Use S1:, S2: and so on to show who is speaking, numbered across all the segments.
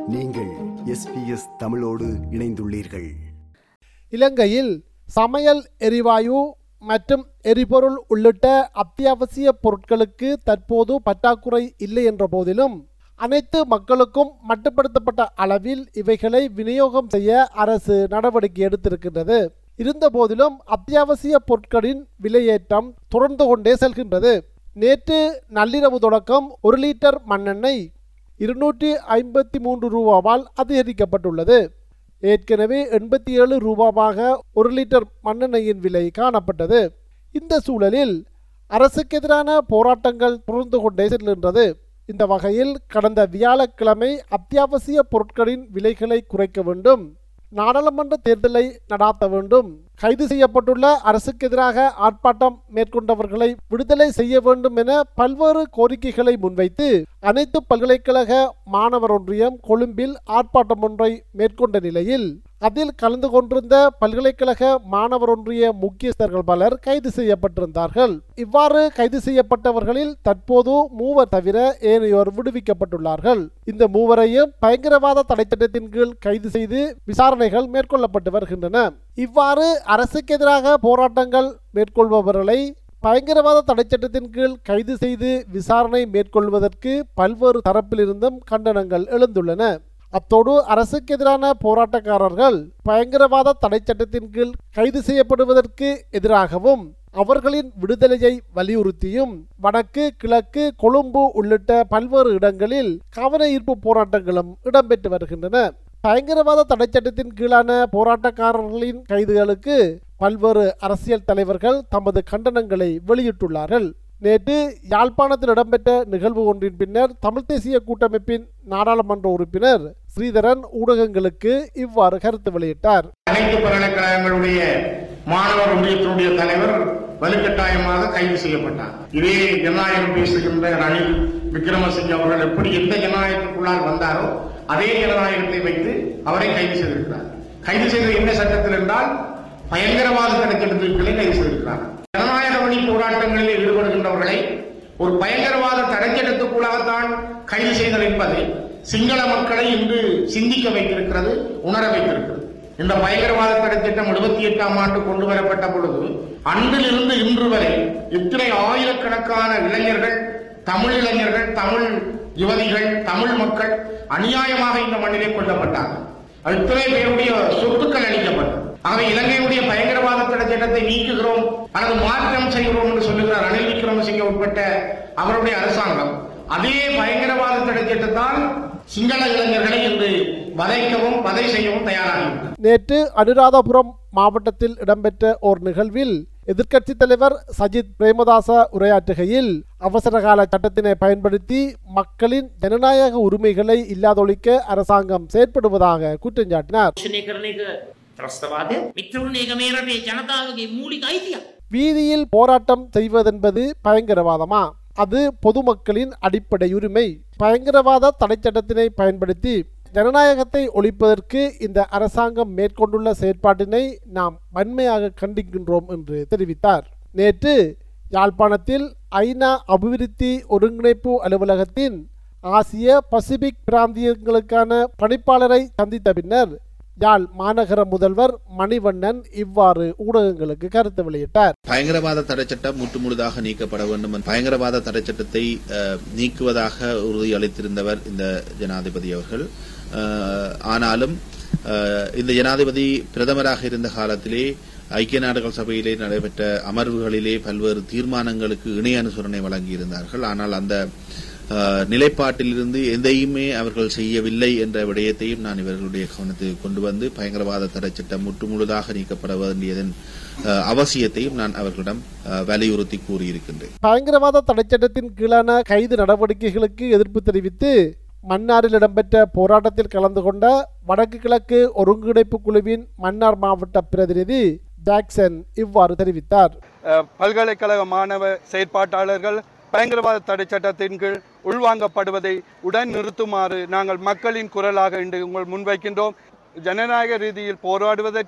S1: நீங்கள் எஸ்பிஎஸ் தமிழோடு இணைந்துள்ளீர்கள்
S2: இலங்கையில் சமையல் எரிவாயு மற்றும் எரிபொருள் உள்ளிட்ட அத்தியாவசிய பொருட்களுக்கு தற்போது பற்றாக்குறை இல்லை என்ற போதிலும் அனைத்து மக்களுக்கும் மட்டுப்படுத்தப்பட்ட அளவில் இவைகளை விநியோகம் செய்ய அரசு நடவடிக்கை எடுத்திருக்கின்றது இருந்தபோதிலும் அத்தியாவசிய பொருட்களின் விலையேற்றம் தொடர்ந்து கொண்டே செல்கின்றது நேற்று நள்ளிரவு தொடக்கம் ஒரு லிட்டர் மண்ணெண்ணெய் இருநூற்றி ஐம்பத்தி மூன்று ரூபாவால் அதிகரிக்கப்பட்டுள்ளது ஏற்கனவே எண்பத்தி ஏழு ரூபாவாக ஒரு லிட்டர் மண்ணெண்ணெயின் விலை காணப்பட்டது இந்த சூழலில் அரசுக்கு எதிரான போராட்டங்கள் தொடர்ந்து கொண்டே செல்கின்றது இந்த வகையில் கடந்த வியாழக்கிழமை அத்தியாவசிய பொருட்களின் விலைகளை குறைக்க வேண்டும் நாடாளுமன்ற தேர்தலை நடாத்த வேண்டும் கைது செய்யப்பட்டுள்ள அரசுக்கு எதிராக ஆர்ப்பாட்டம் மேற்கொண்டவர்களை விடுதலை செய்ய வேண்டும் என பல்வேறு கோரிக்கைகளை முன்வைத்து அனைத்து பல்கலைக்கழக மாணவர் ஒன்றியம் கொழும்பில் ஆர்ப்பாட்டம் ஒன்றை மேற்கொண்ட நிலையில் அதில் கலந்து கொண்டிருந்த பல்கலைக்கழக மாணவர் ஒன்றிய முக்கியஸ்தர்கள் பலர் கைது செய்யப்பட்டிருந்தார்கள் இவ்வாறு கைது செய்யப்பட்டவர்களில் தற்போது மூவர் தவிர ஏனையோர் விடுவிக்கப்பட்டுள்ளார்கள் இந்த மூவரையும் பயங்கரவாத தடைச்சட்டத்தின் கீழ் கைது செய்து விசாரணைகள் மேற்கொள்ளப்பட்டு வருகின்றன இவ்வாறு அரசுக்கு எதிராக போராட்டங்கள் மேற்கொள்பவர்களை பயங்கரவாத தடைச்சட்டத்தின் கீழ் கைது செய்து விசாரணை மேற்கொள்வதற்கு பல்வேறு தரப்பிலிருந்தும் கண்டனங்கள் எழுந்துள்ளன அத்தோடு அரசுக்கு எதிரான போராட்டக்காரர்கள் பயங்கரவாத தடை சட்டத்தின் கீழ் கைது செய்யப்படுவதற்கு எதிராகவும் அவர்களின் விடுதலையை வலியுறுத்தியும் வடக்கு கிழக்கு கொழும்பு உள்ளிட்ட பல்வேறு இடங்களில் கவன ஈர்ப்பு போராட்டங்களும் இடம்பெற்று வருகின்றன பயங்கரவாத தடை சட்டத்தின் கீழான போராட்டக்காரர்களின் கைதுகளுக்கு பல்வேறு அரசியல் தலைவர்கள் தமது கண்டனங்களை வெளியிட்டுள்ளார்கள் நேற்று யாழ்ப்பாணத்தில் இடம்பெற்ற நிகழ்வு ஒன்றின் பின்னர் தமிழ் தேசிய கூட்டமைப்பின் நாடாளுமன்ற உறுப்பினர் ஸ்ரீதரன் ஊடகங்களுக்கு இவ்வாறு கருத்து வெளியிட்டார்
S3: அனைத்து பல்கலைக்கழகங்களுடைய மாணவர் ஒன்றியத்தினுடைய தலைவர் வலுக்கட்டாயமாக கைது செய்யப்பட்டார் இதே ஜனநாயகம் பேசுகின்ற ரணில் விக்ரமசிங்க அவர்கள் எப்படி எந்த ஜனநாயகத்துக்குள்ளால் வந்தாரோ அதே ஜனநாயகத்தை வைத்து அவரை கைது செய்திருக்கிறார் கைது செய்தது என்ன சட்டத்தில் என்றால் பயங்கரவாத தடைச்சட்டத்திற்குள்ளே கைது செய்திருக்கிறார் ஜனநாயக வழி போராட்டங்களில் ஈடுபடுகின்றவர்களை ஒரு பயங்கரவாத தடைச்சட்டத்துக்குள்ளாகத்தான் கைது செய்தல் என்பதை சிங்கள மக்களை இன்று சிந்திக்க வைத்திருக்கிறது உணர வைத்திருக்கிறது இந்த பயங்கரவாத தடை திட்டம் எழுபத்தி எட்டாம் ஆண்டு கொண்டு வரப்பட்ட பொழுது அன்றிலிருந்து இன்று வரை இத்தனை ஆயிரக்கணக்கான இளைஞர்கள் தமிழ் இளைஞர்கள் தமிழ் யுவதிகள் தமிழ் மக்கள் அநியாயமாக இந்த மண்ணிலே கொல்லப்பட்டார்கள் அது இத்தனை பேருடைய சொத்துக்கள் அளிக்கப்பட்டது ஆகவே இலங்கையுடைய பயங்கரவாத தடை சட்டத்தை நீக்குகிறோம் அல்லது மாற்றம் செய்கிறோம் என்று சொல்லுகிறார் ரணில் விக்ரமசிங்க உட்பட்ட அவருடைய அரசாங்கம் அதே பயங்கரவாத தடை சட்டத்தால் சிங்கள இளைஞர்களை இன்று வதைக்கவும் வதை செய்யவும் தயாராகிவிட்டனர்
S2: நேற்று அனுராதபுரம் மாவட்டத்தில் இடம்பெற்ற ஓர் நிகழ்வில் எதிர்க்கட்சித் தலைவர் சஜித் பிரேமதாச உரையாற்றுகையில் அவசரகால சட்டத்தினை பயன்படுத்தி மக்களின் ஜனநாயக உரிமைகளை இல்லாதொழிக்க அரசாங்கம் செயற்படுவதாக குற்றம் சாட்டினார்
S4: ෂණය කරන එක ත්‍රස්තවාදය මිත්‍රවුණ ඒක මේ රටේ ජනතාවගේ මූලික අයිතියක්.
S2: வீதியில் போராட்டம் செய்வதென்பது பயங்கரவாதமா அது பொதுமக்களின் அடிப்படை உரிமை பயங்கரவாத தடை சட்டத்தினை பயன்படுத்தி ஜனநாயகத்தை ஒழிப்பதற்கு இந்த அரசாங்கம் மேற்கொண்டுள்ள செயற்பாட்டினை நாம் வன்மையாக கண்டிக்கின்றோம் என்று தெரிவித்தார் நேற்று யாழ்ப்பாணத்தில் ஐநா அபிவிருத்தி ஒருங்கிணைப்பு அலுவலகத்தின் ஆசிய பசிபிக் பிராந்தியங்களுக்கான பணிப்பாளரை சந்தித்த பின்னர் யாழ் மாநகர முதல்வர் மணிவண்ணன் இவ்வாறு ஊடகங்களுக்கு கருத்து வெளியிட்டார்
S5: பயங்கரவாத தடைச்சட்டம் முற்று முழுதாக நீக்கப்பட வேண்டும் என்ற பயங்கரவாத தடைச்சட்டத்தை அஹ், நீக்குவதாக உறுதியளித்திருந்தவர் இந்த ஜனாதிபதி அவர்கள் அஹ், ஆனாலும் அஹ், இந்த ஜனாதிபதி பிரதமராக இருந்த காலத்திலே ஐக்கிய நாடுகள் சபையிலே நடைபெற்ற அமர்வுகளிலே பல்வேறு தீர்மானங்களுக்கு இணை அனுசரணை வழங்கியிருந்தார்கள் ஆனால் அந்த அஹ், நிலைப்பாட்டிலிருந்து எதையுமே அவர்கள் செய்யவில்லை என்ற விடயத்தையும் நான் இவர்களுடைய கவனத்துக்கு கொண்டு வந்து பயங்கரவாத தடைச்சட்டம் முற்று முழுதாக நீக்கப்பட வேண்டியதன் அஹ், அவசியத்தையும் நான் அவர்களிடம் அஹ், வலியுறுத்தி கூறியிருக்கின்றேன்
S2: பயங்கரவாத தடைச்சட்டத்தின் கீழான கைது நடவடிக்கைகளுக்கு எதிர்ப்பு தெரிவித்து மன்னாரில் இடம்பெற்ற போராட்டத்தில் கலந்து கொண்ட வடக்கு கிழக்கு ஒருங்கிணைப்பு குழுவின் மன்னார் மாவட்ட பிரதிநிதி ஜாக்சன் இவ்வாறு தெரிவித்தார்
S6: அஹ், பல்கலைக்கழக மாணவ செயற்பாட்டாளர்கள் பயங்கரவாத தடை சட்டத்தின் கீழ் உள்வாங்கப்படுவதை உடன் நிறுத்துமாறு நாங்கள் மக்களின் குரலாக இன்று உங்கள் முன்வைக்கின்றோம் ஜனநாயக ரீதியில் போராடுவதற்கும்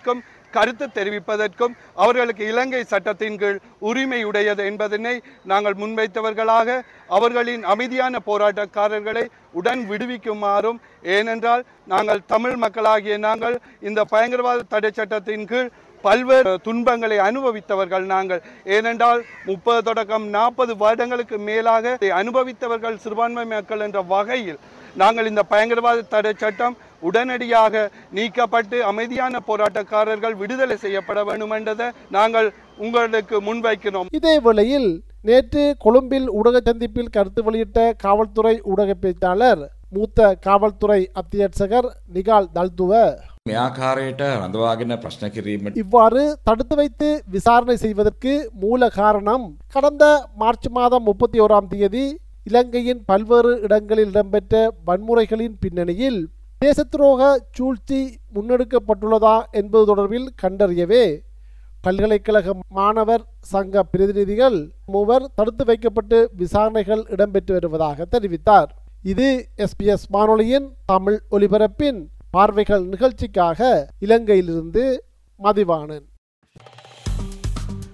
S6: கருத்து தெரிவிப்பதற்கும் அவர்களுக்கு இலங்கை சட்டத்தின் கீழ் உரிமையுடையது என்பதனை நாங்கள் முன்வைத்தவர்களாக அவர்களின் அமைதியான போராட்டக்காரர்களை உடன் விடுவிக்குமாறும் ஏனென்றால் நாங்கள் தமிழ் மக்களாகிய நாங்கள் இந்த பயங்கரவாத தடை சட்டத்தின் கீழ் பல்வேறு துன்பங்களை அனுபவித்தவர்கள் நாங்கள் ஏனென்றால் முப்பது தொடக்கம் நாற்பது வருடங்களுக்கு மேலாக இதை அனுபவித்தவர்கள் சிறுபான்மை மக்கள் என்ற வகையில் நாங்கள் இந்த பயங்கரவாத தடை சட்டம் உடனடியாக நீக்கப்பட்டு அமைதியான போராட்டக்காரர்கள் விடுதலை செய்யப்பட வேண்டும் என்றதை நாங்கள் உங்களுக்கு முன்வைக்கிறோம்
S2: இதே வேளையில் நேற்று கொழும்பில் ஊடக சந்திப்பில் கருத்து வெளியிட்ட காவல்துறை ஊடக பேச்சாளர் மூத்த காவல்துறை அத்தியட்சகர் நிகால் தல்துவ
S7: මේ ආකාරයට රඳවාගෙන ප්‍රශ්න කිරීමට
S2: இவ்வாறு தடுத்து வைத்து விசாரணை செய்வதற்கு மூல காரணம் கடந்த மார்ச் மாதம் முப்பத்தி ஓராம் தேதி இலங்கையின் பல்வேறு இடங்களில் இடம்பெற்ற வன்முறைகளின் பின்னணியில் தேசத்துரோக சூழ்ச்சி முன்னெடுக்கப்பட்டுள்ளதா என்பது தொடர்பில் கண்டறியவே பல்கலைக்கழக மாணவர் சங்க பிரதிநிதிகள் மூவர் தடுத்து வைக்கப்பட்டு விசாரணைகள் இடம்பெற்று வருவதாக தெரிவித்தார் இது எஸ்பிஎஸ் வானொலியின் தமிழ் ஒலிபரப்பின் பார்வைகள் நிகழ்ச்சிக்காக இலங்கையிலிருந்து மதிவாணன்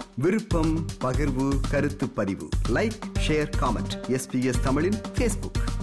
S1: விருப்பம் பகிர்வு கருத்து பதிவு லைக் ஷேர் காமெண்ட் எஸ்பிஎஸ் தமிழின் ஃபேஸ்புக்